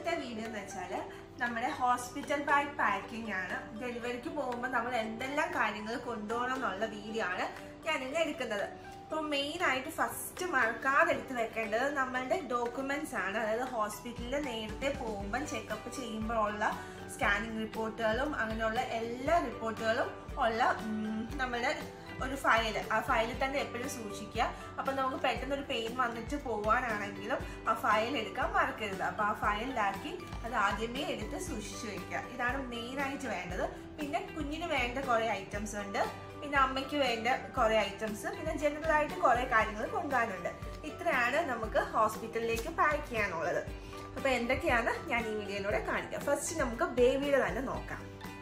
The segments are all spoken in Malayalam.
ഇന്നത്തെ വീഡിയോ എന്ന് വെച്ചാൽ നമ്മുടെ ഹോസ്പിറ്റൽ ബാഗ് പാക്കിംഗ് ആണ് ഡെലിവറിക്ക് പോകുമ്പോൾ നമ്മൾ എന്തെല്ലാം കാര്യങ്ങൾ കൊണ്ടുപോകണം എന്നുള്ള വീഡിയോ ആണ് ഞാൻ ഇന്ന് എടുക്കുന്നത് ഇപ്പോൾ മെയിൻ ആയിട്ട് ഫസ്റ്റ് മറക്കാതെ എടുത്ത് വെക്കേണ്ടത് നമ്മളുടെ ഡോക്യുമെന്റ്സ് ആണ് അതായത് ഹോസ്പിറ്റലിൽ നേരത്തെ പോകുമ്പോൾ ചെക്കപ്പ് ചെയ്യുമ്പോഴുള്ള സ്കാനിങ് റിപ്പോർട്ടുകളും അങ്ങനെയുള്ള എല്ലാ റിപ്പോർട്ടുകളും ഉള്ള ഉം, നമ്മുടെ ഒരു ഫയൽ ആ ഫയലിൽ തന്നെ എപ്പോഴും സൂക്ഷിക്കുക അപ്പൊ നമുക്ക് പെട്ടെന്ന് ഒരു പെയിൻ വന്നിട്ട് പോവാനാണെങ്കിലും ആ ഫയൽ എടുക്കാൻ മറക്കരുത് അപ്പൊ ആ ഫയലിലാക്കി അത് ആദ്യമേ എടുത്ത് സൂക്ഷിച്ചു വെക്കുക ഇതാണ് മെയിൻ ആയിട്ട് വേണ്ടത് പിന്നെ കുഞ്ഞിന് വേണ്ട കുറെ ഐറ്റംസ് ഉണ്ട് പിന്നെ അമ്മയ്ക്ക് വേണ്ട കുറെ ഐറ്റംസ് പിന്നെ ജനറൽ ആയിട്ട് കുറെ കാര്യങ്ങൾ കൊണ്ടുപോകാനുണ്ട് ഇത്രയാണ് നമുക്ക് ഹോസ്പിറ്റലിലേക്ക് പാക്ക് ചെയ്യാനുള്ളത് അപ്പൊ എന്തൊക്കെയാണ് ഞാൻ ഈ വീഡിയോയിലൂടെ കാണിക്കാം ഫസ്റ്റ് നമുക്ക് ബേബിയുടെ തന്നെ നോക്കാം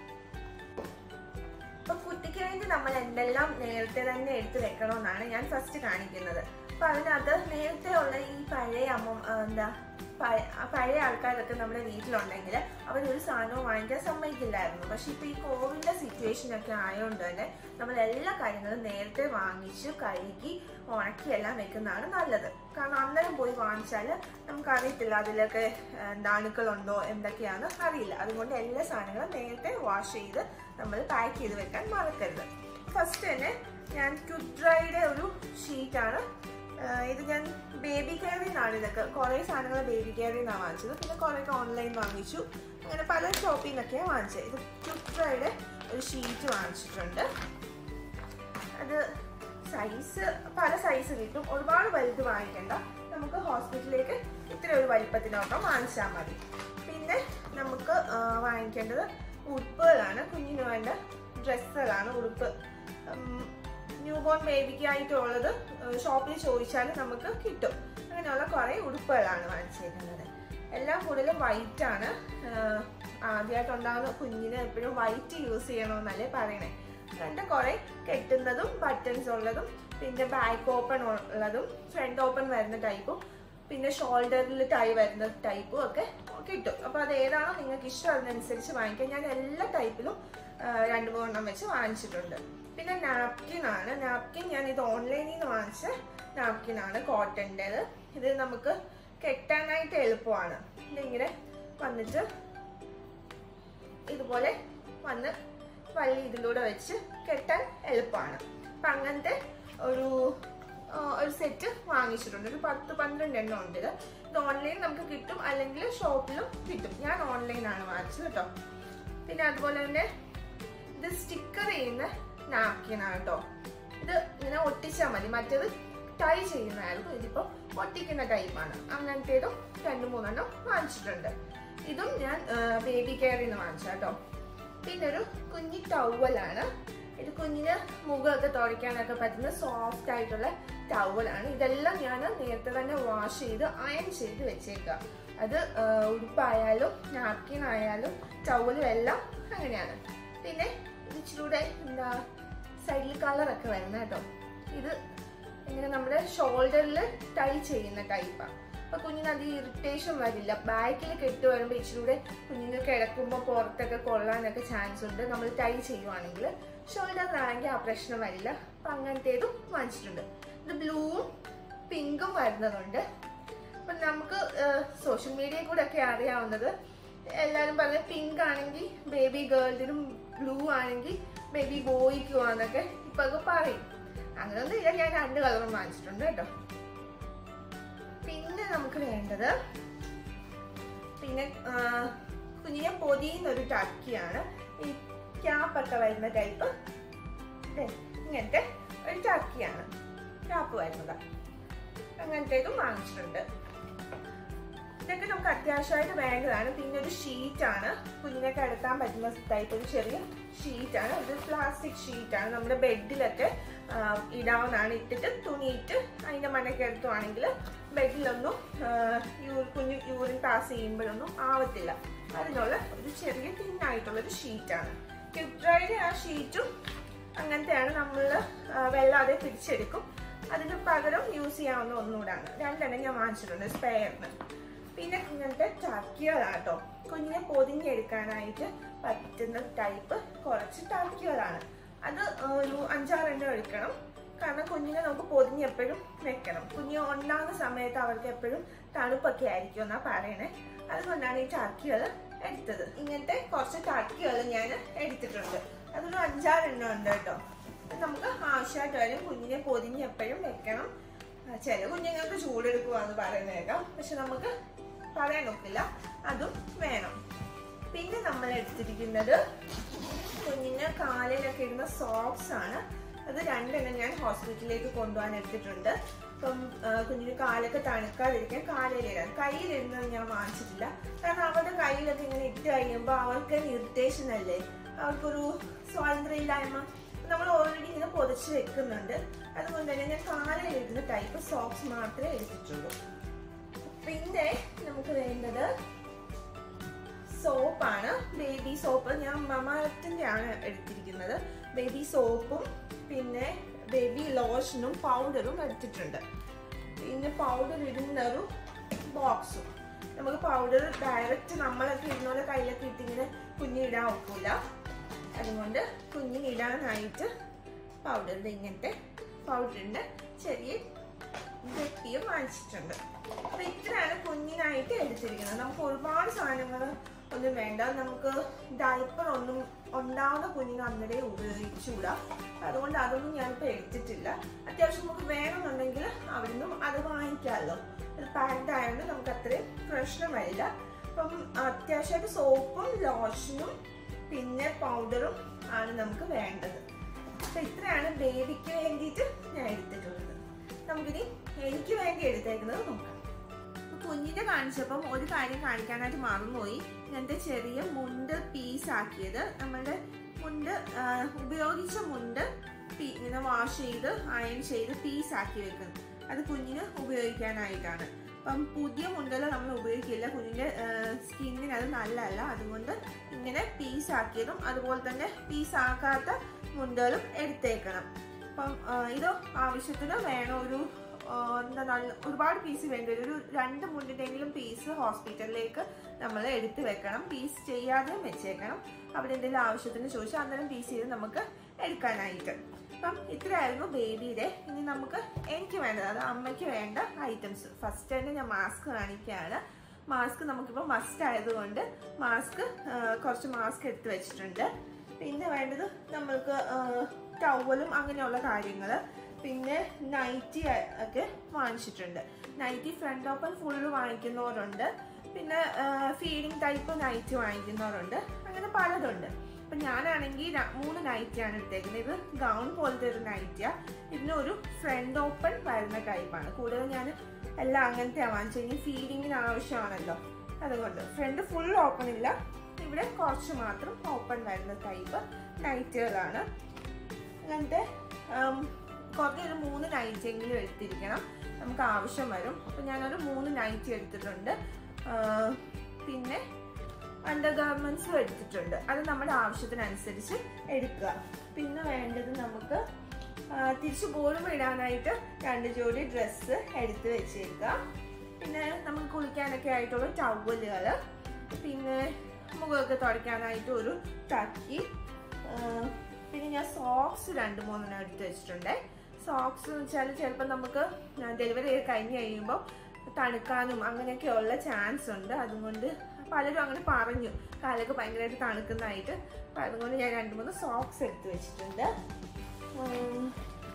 അപ്പൊ കുട്ടിക്ക് വേണ്ടി നമ്മൾ എന്തെല്ലാം നേരത്തെ തന്നെ എടുത്തു വെക്കണമെന്നാണ് ഞാൻ ഫസ്റ്റ് കാണിക്കുന്നത് അപ്പൊ അതിനകത്ത് നേരത്തെ ഉള്ള ഈ പഴയ അമ്മ ആ, എന്താ പഴ- ആ പഴയ ആൾക്കാരൊക്കെ നമ്മുടെ വീട്ടിലുണ്ടെങ്കിൽ അവരൊരു സാധനവും വാങ്ങിക്കാൻ സമ്മതിക്കില്ലായിരുന്നു പക്ഷെ ഇപ്പൊ ഈ കോവിഡിന്റെ സിറ്റുവേഷൻ ഒക്കെ ആയതുകൊണ്ട് തന്നെ നമ്മൾ എല്ലാ കാര്യങ്ങളും നേരത്തെ വാങ്ങിച്ചു കഴുകി ഉണക്കി എല്ലാം വെക്കുന്നതാണ് നല്ലത് കാരണം അന്നേരം പോയി വാങ്ങിച്ചാൽ നമുക്ക് അറിയത്തില്ല അതിലൊക്കെ എന്താ അണുക്കളുണ്ടോ എന്തൊക്കെയാണെന്ന് അറിയില്ല അതുകൊണ്ട് എല്ലാ സാധനങ്ങളും നേരത്തെ വാഷ് ചെയ്ത് നമ്മൾ പാക്ക് ചെയ്ത് വെക്കാൻ മറക്കരുത് ഫസ്റ്റ് തന്നെ ഞാൻ ക്യുഡ്രൈയുടെ ഒരു ഷീറ്റാണ് ഇത് ഞാൻ ബേബി കെയറിൽ നിന്നാണ് ഇതൊക്കെ കുറേ സാധനങ്ങൾ ബേബി കെയറിൽ നിന്നാണ് വാങ്ങിച്ചത് പിന്നെ കുറേയൊക്കെ ഓൺലൈൻ വാങ്ങിച്ചു അങ്ങനെ പല ഷോപ്പിൽ നിന്നൊക്കെയാണ് വാങ്ങിച്ചത് ഇത് ക്യുഡ്രൈയുടെ ഒരു ഷീറ്റ് വാങ്ങിച്ചിട്ടുണ്ട് അത് സൈസ് പല സൈസ് കിട്ടും ഒരുപാട് വലുത് വാങ്ങിക്കണ്ട നമുക്ക് ഹോസ്പിറ്റലിലേക്ക് ഇത്ര ഒരു വലിപ്പത്തിനൊക്കെ വാങ്ങിച്ചാൽ മതി പിന്നെ നമുക്ക് ആ, വാങ്ങിക്കേണ്ടത് ഉടുപ്പുകളാണ് കുഞ്ഞിന് വേണ്ട ഡ്രസ്സുകളാണ് ഉടുപ്പ് ന്യൂ ബോൺ ബേബിക്ക് ആയിട്ടുള്ളത് ഷോപ്പിൽ ചോദിച്ചാൽ നമുക്ക് കിട്ടും അങ്ങനെയുള്ള കുറേ ഉടുപ്പുകളാണ് വാങ്ങിച്ചിരിക്കുന്നത് എല്ലാം കൂടുതലും വൈറ്റ് ആണ് ആദ്യമായിട്ടുണ്ടാകുന്ന കുഞ്ഞിന് എപ്പോഴും വൈറ്റ് യൂസ് ചെയ്യണമെന്നല്ലേ പറയണേ രണ്ട് കുറെ കെട്ടുന്നതും ബട്ടൺസ് ഉള്ളതും പിന്നെ ബാക്ക് ഓപ്പൺ ഉള്ളതും ഫ്രണ്ട് ഓപ്പൺ വരുന്ന ടൈപ്പും പിന്നെ ഷോൾഡറിൽ ടൈ വരുന്ന ടൈപ്പും ഒക്കെ കിട്ടും അപ്പൊ അത് ഏതാണോ നിങ്ങൾക്ക് ഇഷ്ടം അതിനനുസരിച്ച് വാങ്ങിക്കാം ഞാൻ എല്ലാ ടൈപ്പിലും ആ, രണ്ട് മൂന്നെണ്ണം വെച്ച് വാങ്ങിച്ചിട്ടുണ്ട് പിന്നെ നാപ്കിൻ ആണ് നാപ്കിൻ ഞാൻ ഇത് ഓൺലൈനിൽ നിന്ന് വാങ്ങിച്ച നാപ്കിൻ ആണ് കോട്ടൻ്റെത് ഇത് നമുക്ക് കെട്ടാനായിട്ട് എളുപ്പമാണ് ഇതിങ്ങനെ വന്നിട്ട് ഇതുപോലെ വന്ന് വള്ളി ഇതിലൂടെ വെച്ച് കെട്ടാൻ എളുപ്പമാണ് അപ്പം അങ്ങനത്തെ ഒരു ആ, ഒരു സെറ്റ് വാങ്ങിച്ചിട്ടുണ്ട് ഒരു പത്ത് പന്ത്രണ്ട് എണ്ണം ഉണ്ട് ഇത് ഇത് ഓൺലൈൻ നമുക്ക് കിട്ടും അല്ലെങ്കിൽ ഷോപ്പിലും കിട്ടും ഞാൻ ഓൺലൈനാണ് വാങ്ങിച്ചത് കേട്ടോ പിന്നെ അതുപോലെ തന്നെ ഇത് സ്റ്റിക്കർ ചെയ്യുന്ന നാപ്കിനാണ് കേട്ടോ ഇത് ഇങ്ങനെ ഒട്ടിച്ചാൽ മതി മറ്റേത് ടൈ ചെയ്യുന്നതായിരുന്നു ഇതിപ്പോൾ ഒട്ടിക്കുന്ന ടൈപ്പാണ് അങ്ങനത്തേതും രണ്ട് മൂന്നെണ്ണം വാങ്ങിച്ചിട്ടുണ്ട് ഇതും ഞാൻ ബേബി കെയറിൽ നിന്ന് വാങ്ങിച്ച കേട്ടോ പിന്നെ ഒരു കുഞ്ഞി ടവലാണ് ഇത് കുഞ്ഞിന് മുഖമൊക്കെ തുടയ്ക്കാനൊക്കെ പറ്റുന്ന സോഫ്റ്റ് ആയിട്ടുള്ള ടവലാണ് ഇതെല്ലാം ഞാൻ നേരത്തെ തന്നെ വാഷ് ചെയ്ത് അയൺ ചെയ്ത് വെച്ചേക്കുക അത് ആ, ഉടുപ്പായാലും നാപ്കിൻ ആയാലും ടവലും എല്ലാം അങ്ങനെയാണ് പിന്നെ ഇത് ഇച്ചിരൂടെ എന്താ സൈഡിൽ കളറൊക്കെ വരുന്ന കേട്ടോ ഇത് ഇങ്ങനെ നമ്മുടെ ഷോൾഡറിൽ ടൈ ചെയ്യുന്ന ടൈപ്പാണ് അപ്പൊ കുഞ്ഞിന് അത് ഇറിറ്റേഷൻ വരില്ല ബാക്കിൽ കെട്ട് വരുമ്പോൾ ഇച്ചിരൂടെ കുഞ്ഞിന് കിടക്കുമ്പോൾ പുറത്തൊക്കെ കൊള്ളാനൊക്കെ ചാൻസ് ഉണ്ട് നമ്മൾ ടൈ ചെയ്യുവാണെങ്കിൽ ഷോൾഡറിലാണെങ്കിൽ ആ പ്രശ്നം വരില്ല അപ്പൊ അങ്ങനത്തേതും വാങ്ങിച്ചിട്ടുണ്ട് ഇത് ബ്ലൂവും പിങ്കും വരുന്നതുണ്ട് അപ്പൊ നമുക്ക് സോഷ്യൽ മീഡിയയിൽ കൂടെ ഒക്കെ അറിയാവുന്നത് എല്ലാരും പറഞ്ഞ പിങ്ക് ആണെങ്കിൽ ബേബി ഗേൾസിനും ബ്ലൂ ആണെങ്കിൽ ബേബി ബോയ്ക്കും ആന്നൊക്കെ ഇപ്പൊ ഒക്കെ പറയും അങ്ങനെയൊന്നും ഇല്ല ഞാൻ രണ്ട് കളറും വാങ്ങിച്ചിട്ടുണ്ട് കേട്ടോ പിന്നെ നമുക്ക് വേണ്ടത് പിന്നെ ആ, കുഞ്ഞിനെ പൊതിയുന്ന ഒരു ടർക്കിയാണ് ഈ ക്യാപ്പൊക്കെ വരുന്ന ടൈപ്പ് ഇങ്ങനത്തെ ഒരു ടർക്കിയാണ് ക്യാപ്പ് വരുന്നത് അങ്ങനത്തേതും വാങ്ങിച്ചിട്ടുണ്ട് ഇതൊക്കെ നമുക്ക് അത്യാവശ്യമായിട്ട് വേണ്ടതാണ് പിന്നെ ഒരു ഷീറ്റാണ് കുഞ്ഞിനെ കിടത്താൻ പറ്റുന്ന ടൈപ്പ് ഒരു ചെറിയ ഷീറ്റാണ് ഇത് പ്ലാസ്റ്റിക് ഷീറ്റാണ് നമ്മുടെ ബെഡിലൊക്കെ ആ, ഇടാവുന്നതാണ് ഇട്ടിട്ട് തുണിയിട്ട് അതിൻ്റെ മണ്ടയ്ക്ക് എടുത്തുവാണെങ്കിൽ ബെഡിലൊന്നും ആ, യൂ- കുഞ്ഞ് യൂറിൻ പാസ് ചെയ്യുമ്പോഴൊന്നും ആവത്തില്ല അതിനുള്ള ഒരു ചെറിയ തിന്നായിട്ടുള്ള ഒരു ഷീറ്റാണ് ക്യുഡ്രൈഡ് ആ ഷീറ്റും അങ്ങനത്തെയാണ് നമ്മൾ വെള്ളാതെ പിടിച്ചെടുക്കും അതിന് പകരം യൂസ് ചെയ്യാവുന്ന ഒന്നുകൂടാണ് രണ്ടെണ്ണം ഞാൻ വാങ്ങിച്ചിട്ടുണ്ട് സ്പെയറിന് പിന്നെ ഇങ്ങനത്തെ ടർക്കികളാണ് കേട്ടോ കുഞ്ഞിനെ പൊതിഞ്ഞെടുക്കാനായിട്ട് പറ്റുന്ന ടൈപ്പ് കുറച്ച് ടർക്കികളാണ് അത് ഒരു അഞ്ചാറെണ്ണം എടുക്കണം കാരണം കുഞ്ഞിനെ നമുക്ക് പൊതിഞ്ഞ് എപ്പോഴും വെക്കണം കുഞ്ഞ് ഉണ്ടാകുന്ന സമയത്ത് അവർക്ക് എപ്പോഴും തണുപ്പൊക്കെ ആയിരിക്കും എന്നാ പറയണേ അതുകൊണ്ടാണ് ഈ ടർക്കികൾ എടുത്തത് ഇങ്ങനത്തെ കുറച്ച് ടർക്കികൾ ഞാൻ എടുത്തിട്ടുണ്ട് അതൊരു അഞ്ചാറെണ്ണം ഉണ്ട് കേട്ടോ ഇത് നമുക്ക് ആവശ്യമായിട്ട് വരും കുഞ്ഞിനെ പൊതിഞ്ഞ് എപ്പോഴും വെക്കണം ആ, ചില കുഞ്ഞുങ്ങൾക്ക് ചൂടെടുക്കുവാന്ന് പറയുന്നത് കേൾക്കാം പക്ഷെ നമുക്ക് പറയാൻ ഒക്കില്ല അതും വേണം പിന്നെ നമ്മൾ എടുത്തിരിക്കുന്നത് കുഞ്ഞിന് കാലിലൊക്കെ ഇടുന്ന സോക്സ് ആണ് അത് രണ്ടെണ്ണം ഞാൻ ഹോസ്പിറ്റലിലേക്ക് കൊണ്ടുപോകാൻ എടുത്തിട്ടുണ്ട് അപ്പം ആ, കുഞ്ഞിന് കാലൊക്കെ തണുക്കാതിരിക്കാൻ കാലിലിടാൻ കയ്യിലിടുന്നത് ഞാൻ വാങ്ങിച്ചിട്ടില്ല കാരണം അവരുടെ കയ്യിലൊക്കെ ഇങ്ങനെ ഇട്ട് കഴിയുമ്പോൾ അവർക്ക് ഇറിറ്റേഷൻ അല്ലേ അവർക്കൊരു സ്വാതന്ത്ര്യം ഇല്ലായ്മ നമ്മൾ ഓൾറെഡി ഇങ്ങനെ പൊതിച്ച് വെക്കുന്നുണ്ട് അതുകൊണ്ട് തന്നെ ഞാൻ കാലിലിടുന്ന ടൈപ്പ് സോക്സ് മാത്രമേ എടുത്തിട്ടുള്ളൂ പിന്നെ നമുക്ക് വേണ്ടത് സോപ്പാണ് ബേബി സോപ്പ് ഞാൻ മമാത്തിന്റെ ആണ് എടുത്തിരിക്കുന്നത് ബേബി സോപ്പും പിന്നെ ബേബി ലോഷനും പൗഡറും എടുത്തിട്ടുണ്ട് പിന്നെ പൗഡർ ഇടുന്ന ഒരു ബോക്സും നമുക്ക് പൗഡർ ഡയറക്റ്റ് നമ്മളൊക്കെ ഇടുന്ന പോലെ കയ്യിലൊക്കെ ഇട്ടിങ്ങനെ കുഞ്ഞിടാൻ ഒക്കില്ല അതുകൊണ്ട് കുഞ്ഞിനിടാനായിട്ട് പൗഡറിന്റെ ഇങ്ങനത്തെ പൗഡറിന്റെ ചെറിയ ഗട്ടിയും വാങ്ങിച്ചിട്ടുണ്ട് അപ്പൊ ഇത്രയാണ് കുഞ്ഞിനായിട്ട് എടുത്തിരിക്കുന്നത് നമുക്ക് ഒരുപാട് സാധനങ്ങൾ ഒന്നും വേണ്ട നമുക്ക് ഡയപ്പർ ഒന്നും ഉണ്ടാവുന്ന കുഞ്ഞിന് അന്നേരെ ഉപയോഗിച്ചുകൂടാ അതുകൊണ്ട് അതൊന്നും ഞാനിപ്പോൾ എടുത്തിട്ടില്ല അത്യാവശ്യം നമുക്ക് വേണമെന്നുണ്ടെങ്കിൽ അവിടുന്ന് അത് വാങ്ങിക്കാമല്ലോ അത് പാക്ഡ് ആയതുകൊണ്ട് നമുക്ക് അത്രയും പ്രശ്നം വരില്ല അപ്പം അത്യാവശ്യമായിട്ട് സോപ്പും ലോഷനും പിന്നെ പൗഡറും ആണ് നമുക്ക് വേണ്ടത് അപ്പൊ ഇത്രയാണ് ബേബിക്ക് വേണ്ടിയിട്ട് ഞാൻ എടുത്തിട്ടുള്ളത് നമുക്കിനി എനിക്ക് വേണ്ടി എടുത്തേക്കുന്നത് നോക്കാം അപ്പൊ കുഞ്ഞിനെ കാണിച്ചപ്പം ഒരു കാര്യം കാണിക്കാനായിട്ട് മറന്നുപോയി ഇങ്ങനത്തെ ചെറിയ മുണ്ട് പീസ് ആക്കിയത് നമ്മളുടെ മുണ്ട് ആ, ഉപയോഗിച്ച മുണ്ട് പീ- ഇങ്ങനെ വാഷ് ചെയ്ത് അയൺ ചെയ്ത് പീസ് ആക്കി വെക്കുന്നു അത് കുഞ്ഞിന് ഉപയോഗിക്കാനായിട്ടാണ് അപ്പം പുതിയ മുണ്ടകൾ നമ്മൾ ഉപയോഗിക്കില്ല കുഞ്ഞിന്റെ സ്കിന്നിന് അത് നല്ലതല്ല അതുകൊണ്ട് ഇങ്ങനെ പീസ് ആക്കിയതും അതുപോലെ തന്നെ പീസ് ആക്കാത്ത മുണ്ടുകളും എടുത്തേക്കണം അപ്പം ആ, ഇത് ആവശ്യത്തിന് വേണം ഒരു ആ, എന്താ നല്ല ഒരുപാട് പീസ് വേണ്ടി വരും ഒരു രണ്ട് മുണ്ടിൻ്റെങ്കിലും പീസ് ഹോസ്പിറ്റലിലേക്ക് നമ്മൾ എടുത്ത് വെക്കണം പീസ് ചെയ്യാതെയും വെച്ചേക്കണം അവിടെ എന്തെങ്കിലും ആവശ്യത്തിന് ചോദിച്ചാൽ അന്നേരം പീസ് ചെയ്ത് നമുക്ക് എടുക്കാനായിട്ട് അപ്പം ഇത്രയായിരുന്നു ബേബിയുടെ ഇനി നമുക്ക് എനിക്ക് വേണ്ടത് അത് അമ്മയ്ക്ക് വേണ്ട ഐറ്റംസ് ഫസ്റ്റ് തന്നെ ഞാൻ മാസ്ക് കാണിക്കുകയാണ് മാസ്ക് നമുക്കിപ്പോൾ മസ്റ്റ് ആയതുകൊണ്ട് മാസ്ക് കുറച്ച് മാസ്ക് എടുത്ത് വെച്ചിട്ടുണ്ട് പിന്നെ വേണ്ടത് നമ്മൾക്ക് ടവലും അങ്ങനെയുള്ള കാര്യങ്ങൾ പിന്നെ നൈറ്റി ഒക്കെ വാങ്ങിച്ചിട്ടുണ്ട് നൈറ്റി ഫ്രണ്ട് ഓപ്പൺ ഫുള്ള് വാങ്ങിക്കുന്നവരുണ്ട് പിന്നെ ഫീഡിങ് ടൈപ്പ് നൈറ്റ് വാങ്ങിക്കുന്നവരുണ്ട് അങ്ങനെ പലതുണ്ട് അപ്പം ഞാനാണെങ്കിൽ ര- മൂന്ന് നൈറ്റിയാണ് എടുത്തേക്കുന്നത് ഇത് ഗൗൺ പോലത്തെ ഒരു നൈറ്റിയാ ഇതിന് ഒരു ഫ്രണ്ട് ഓപ്പൺ വരുന്ന ടൈപ്പാണ് കൂടുതൽ ഞാൻ എല്ലാം അങ്ങനത്തെയാണ് വാങ്ങിച്ചത് ഇനി ഫീഡിങ്ങിന് ആവശ്യമാണല്ലോ അതുകൊണ്ട് ഫ്രണ്ട് ഫുൾ ഓപ്പൺ ഇല്ല ഇവിടെ കുറച്ച് മാത്രം ഓപ്പൺ വരുന്ന ടൈപ്പ് നൈറ്റുകളാണ് അങ്ങനത്തെ ആം, കുറഞ്ഞൊരു മൂന്ന് നൈറ്റ് എങ്കിലും എടുത്തിരിക്കണം നമുക്ക് ആവശ്യം വരും അപ്പം ഞാനൊരു മൂന്ന് നൈറ്റ് എടുത്തിട്ടുണ്ട് ആ, പിന്നെ അണ്ടർ ഗാർമെന്റ്സും എടുത്തിട്ടുണ്ട് അത് നമ്മുടെ ആവശ്യത്തിനനുസരിച്ച് എടുക്കുക പിന്നെ വേണ്ടത് നമുക്ക് ആ, തിരിച്ചു പോലും ഇടാനായിട്ട് രണ്ട് ജോഡി ഡ്രസ്സ് എടുത്ത് വെച്ചേക്കുക പിന്നെ നമുക്ക് കുളിക്കാനൊക്കെ ആയിട്ടുള്ള ടവലുകൾ പിന്നെ മുഖമൊക്കെ തുടയ്ക്കാനായിട്ട് ഒരു ടക്കി പിന്നെ ഞാൻ സോക്സ് രണ്ട് മൂന്നെണ്ണം എടുത്ത് വെച്ചിട്ടുണ്ട് സോക്സ് എന്ന് വെച്ചാൽ ചിലപ്പോൾ നമുക്ക് ഡെലിവറി ചെയ്ത് കഴിഞ്ഞ് കഴിയുമ്പോൾ തണുക്കാനും അങ്ങനെയൊക്കെയുള്ള ചാൻസ് ഉണ്ട് അതുകൊണ്ട് പലരും അങ്ങനെ പറഞ്ഞു കാലൊക്കെ ഭയങ്കരമായിട്ട് തണുക്കുന്നതായിട്ട് അപ്പം അതുകൊണ്ട് ഞാൻ രണ്ട് മൂന്ന് സോക്സ് എടുത്ത് വെച്ചിട്ടുണ്ട് ഉം.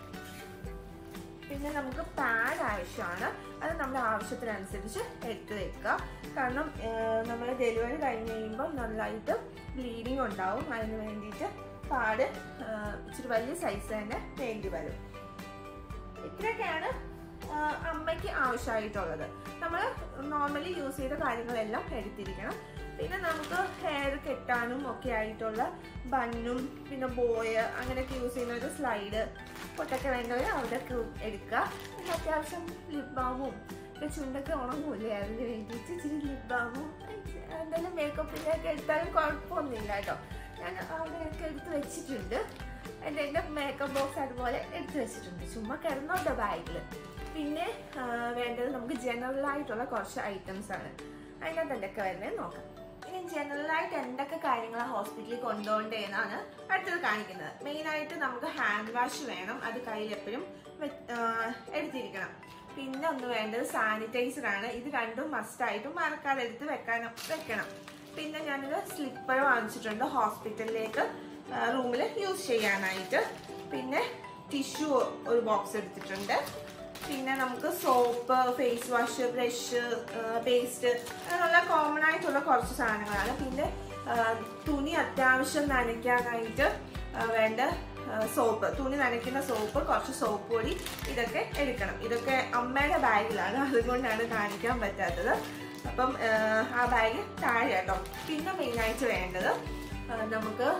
പിന്നെ നമുക്ക് പാഡ് ആവശ്യമാണ് അത് നമ്മുടെ ആവശ്യത്തിനനുസരിച്ച് എടുത്ത് വെക്കുക കാരണം നമ്മൾ ഡെലിവറി കഴിഞ്ഞ് കഴിയുമ്പോൾ നന്നായിട്ട് ബ്ലീഡിങ് ഉണ്ടാവും അതിന് വേണ്ടിയിട്ട് പാഡ് ഇച്ചിരി വലിയ സൈസ് തന്നെ വേണ്ടി വരും ഇത്രയൊക്കെയാണ് ആ, അമ്മയ്ക്ക് ആവശ്യമായിട്ടുള്ളത് നമ്മൾ നോർമലി യൂസ് ചെയ്ത കാര്യങ്ങളെല്ലാം എടുത്തിരിക്കണം പിന്നെ നമുക്ക് ഹെയർ കെട്ടാനും ഒക്കെ ആയിട്ടുള്ള ബണ്ണും പിന്നെ ബോയ് അങ്ങനെയൊക്കെ യൂസ് ചെയ്യുന്ന ഒരു സ്ലൈഡ് പൊട്ടൊക്കെ വേണ്ടവർ അവിടെയൊക്കെ എടുക്കുക പിന്നെ അത്യാവശ്യം ലിപ് ബാമും ഇപ്പം ചുണ്ടൊക്കെ ഉണങ്ങൂലേ അതിന് വേണ്ടിയിട്ട് ഇച്ചിരി ലിപ് ബാമും എന്തെങ്കിലും മേക്കപ്പിൻ്റെ ഒക്കെ എടുത്താലും കുഴപ്പമൊന്നുമില്ല കേട്ടോ ഞാൻ അവിടെയൊക്കെ എടുത്ത് വെച്ചിട്ടുണ്ട് എൻ്റെ എൻ്റെ മേക്കപ്പ് ബോക്സ് അതുപോലെ എടുത്ത് വെച്ചിട്ടുണ്ട് ചുമ്മാ കിടന്നോട്ടോ ബാഗിൽ പിന്നെ ആ, വേണ്ടത് നമുക്ക് ജനറൽ ആയിട്ടുള്ള കുറച്ച് ഐറ്റംസ് ആണ് അതിനകത്ത് എന്തൊക്കെ വരുന്നത് നോക്കാം ഇനി ജനറൽ ആയിട്ട് എന്തൊക്കെ കാര്യങ്ങളാണ് ഹോസ്പിറ്റലിൽ കൊണ്ടുപോകേണ്ടതെന്നാണ് അടുത്തത് കാണിക്കുന്നത് മെയിൻ ആയിട്ട് നമുക്ക് ഹാൻഡ് വാഷ് വേണം അത് കയ്യിൽ എപ്പോഴും വെ- ആ, എടുത്തിരിക്കണം പിന്നെ ഒന്ന് വേണ്ടത് സാനിറ്റൈസർ ആണ് ഇത് രണ്ടും മസ്റ്റായിട്ടും മറക്കാതെ എടുത്ത് വെക്കാനും വെക്കണം പിന്നെ ഞാനൊരു സ്ലിപ്പർ വാങ്ങിച്ചിട്ടുണ്ട് ഹോസ്പിറ്റലിലേക്ക് റൂമിൽ യൂസ് ചെയ്യാനായിട്ട് പിന്നെ ടിഷ്യൂ ഒരു ബോക്സ് എടുത്തിട്ടുണ്ട് പിന്നെ നമുക്ക് soap face wash brush paste അങ്ങനെയുള്ള കോമൺ ആയിട്ടുള്ള കുറച്ച് സാധനങ്ങളാണ് പിന്നെ ആ, തുണി അത്യാവശ്യം നനയ്ക്കാനായിട്ട് ആ, വേണ്ട സോപ്പ് തുണി നനയ്ക്കുന്ന സോപ്പ് കുറച്ച് സോപ്പ് പൊടി ഇതൊക്കെ എടുക്കണം ഇതൊക്കെ അമ്മയുടെ ബാഗിലാണ് അതുകൊണ്ടാണ് കാണിക്കാൻ പറ്റാത്തത് അപ്പം ആ, ആ ബാഗ് താഴെ കേട്ടോ പിന്നെ മെയിനായിട്ട് വേണ്ടത് ആ, നമുക്ക്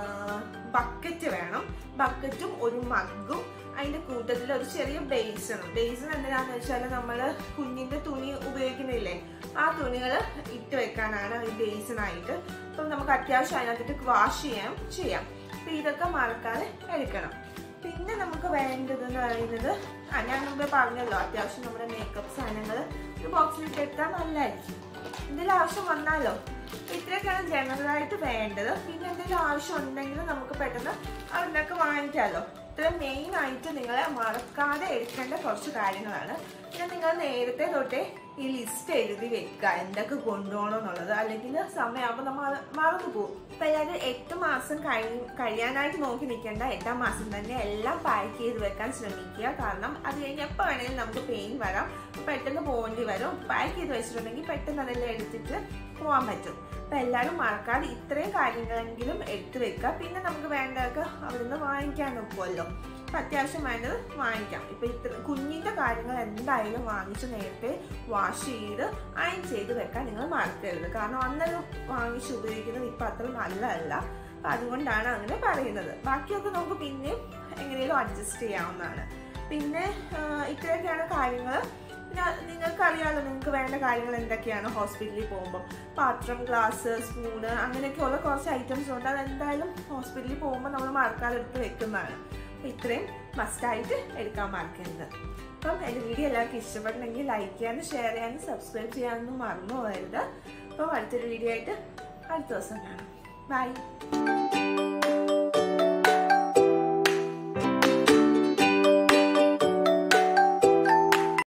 ബക്കറ്റ് വേണം ബക്കറ്റും ഒരു മഗ്ഗും അതിന്റെ കൂട്ടത്തിൽ ഒരു ചെറിയ ബേസണും ബേസൺ എന്തിനാന്ന് വെച്ചാൽ നമ്മൾ കുഞ്ഞിന്റെ തുണി ഉപയോഗിക്കുന്നില്ലേ ആ തുണികൾ ഇട്ട് വെക്കാനാണ് ഈ ബേസണായിട്ട് അപ്പം നമുക്ക് അത്യാവശ്യം അതിനകത്തിട്ട് വാഷ് ചെയ്യാം ചെയ്യാം അപ്പൊ ഇതൊക്കെ മറക്കാതെ എടുക്കണം പിന്നെ നമുക്ക് വേണ്ടത് എന്ന് പറയുന്നത് ആ ഞാൻ മുമ്പേ പറഞ്ഞല്ലോ അത്യാവശ്യം നമ്മുടെ മേക്കപ്പ് സാധനങ്ങൾ ഒരു ബോക്സിലിട്ട് എടുത്താൽ നല്ലതായിരിക്കും എന്തെങ്കിലും ആവശ്യം വന്നാലോ അപ്പൊ ഇത്രയൊക്കെയാണ് ജനറൽ ആയിട്ട് വേണ്ടത് പിന്നെ എന്തെങ്കിലും ആവശ്യം ഉണ്ടെങ്കിൽ നമുക്ക് പെട്ടെന്ന് അവിടുന്നൊക്കെ വാങ്ങിക്കാമല്ലോ ഇത്ര മെയിൻ ആയിട്ട് നിങ്ങളെ മറക്കാതെ എടുക്കേണ്ട കുറച്ച് കാര്യങ്ങളാണ് പിന്നെ നിങ്ങൾ നേരത്തെ തൊട്ടേ ഈ ലിസ്റ്റ് എഴുതി വെക്കുക എന്തൊക്കെ കൊണ്ടുപോകണം എന്നുള്ളത് അല്ലെങ്കിൽ സമയമാകുമ്പോൾ നമ്മൾ അത് മറന്നു പോകും അപ്പൊ അതായത് എട്ട് മാസം കഴി കഴിയാനായിട്ട് നോക്കി നിൽക്കേണ്ട എട്ടാം മാസം തന്നെ എല്ലാം പാക്ക് ചെയ്ത് വെക്കാൻ ശ്രമിക്കുക കാരണം അത് കഴിഞ്ഞ് എപ്പോൾ വേണമെങ്കിലും നമുക്ക് പെയിൻ വരാം പെട്ടെന്ന് പോകേണ്ടി വരും പാക്ക് ചെയ്ത് വെച്ചിട്ടുണ്ടെങ്കിൽ പെട്ടെന്ന് അതെല്ലാം എടുത്തിട്ട് പോകാൻ പറ്റും അപ്പൊ എല്ലാവരും മറക്കാതെ ഇത്രയും കാര്യങ്ങളെങ്കിലും എടുത്തു വെക്കുക പിന്നെ നമുക്ക് വേണ്ടതൊക്കെ അവിടുന്ന് വാങ്ങിക്കാൻ നോക്കുമല്ലോ അപ്പൊ അത്യാവശ്യം വേണ്ടത് വാങ്ങിക്കാം ഇപ്പൊ ഇത്ര കുഞ്ഞിന്റെ കാര്യങ്ങൾ എന്തായാലും വാങ്ങിച്ച് നേരത്തെ വാഷ് ചെയ്ത് അയൺ ചെയ്ത് വെക്കാൻ നിങ്ങൾ മറക്കരുത് കാരണം അന്നൊരു വാങ്ങിച്ച് ഉപയോഗിക്കുന്നത് ഇപ്പൊ അത്ര നല്ലതല്ല അപ്പൊ അതുകൊണ്ടാണ് അങ്ങനെ പറയുന്നത് ബാക്കിയൊക്കെ നമുക്ക് പിന്നെയും എങ്ങനെയും അഡ്ജസ്റ്റ് ചെയ്യാവുന്നതാണ് പിന്നെ ആ, ഇത്രയൊക്കെയാണ് കാര്യങ്ങൾ പിന്നെ നിങ്ങൾക്കറിയാമല്ലോ നിങ്ങൾക്ക് വേണ്ട കാര്യങ്ങൾ എന്തൊക്കെയാണ് ഹോസ്പിറ്റലിൽ പോകുമ്പോൾ പാത്രം ഗ്ലാസ് സ്പൂണ് അങ്ങനെയൊക്കെയുള്ള കുറച്ച് ഐറ്റംസ് ഉണ്ട് അതെന്തായാലും ഹോസ്പിറ്റലിൽ പോകുമ്പോൾ നമ്മൾ മറക്കാതെ എടുത്ത് വെക്കുന്നതാണ് അപ്പം ഇത്രയും മസ്റ്റായിട്ട് എടുക്കാൻ മറക്കരുത് അപ്പം എൻ്റെ വീഡിയോ എല്ലാവർക്കും ഇഷ്ടപ്പെടണമെങ്കിൽ ലൈക്ക് ചെയ്യാനും ഷെയർ ചെയ്യാനും സബ്സ്ക്രൈബ് ചെയ്യാനൊന്നും മറന്നു പോകരുത് അപ്പം അടുത്തൊരു വീഡിയോ ആയിട്ട് അടുത്ത ദിവസം കാണാം ബൈ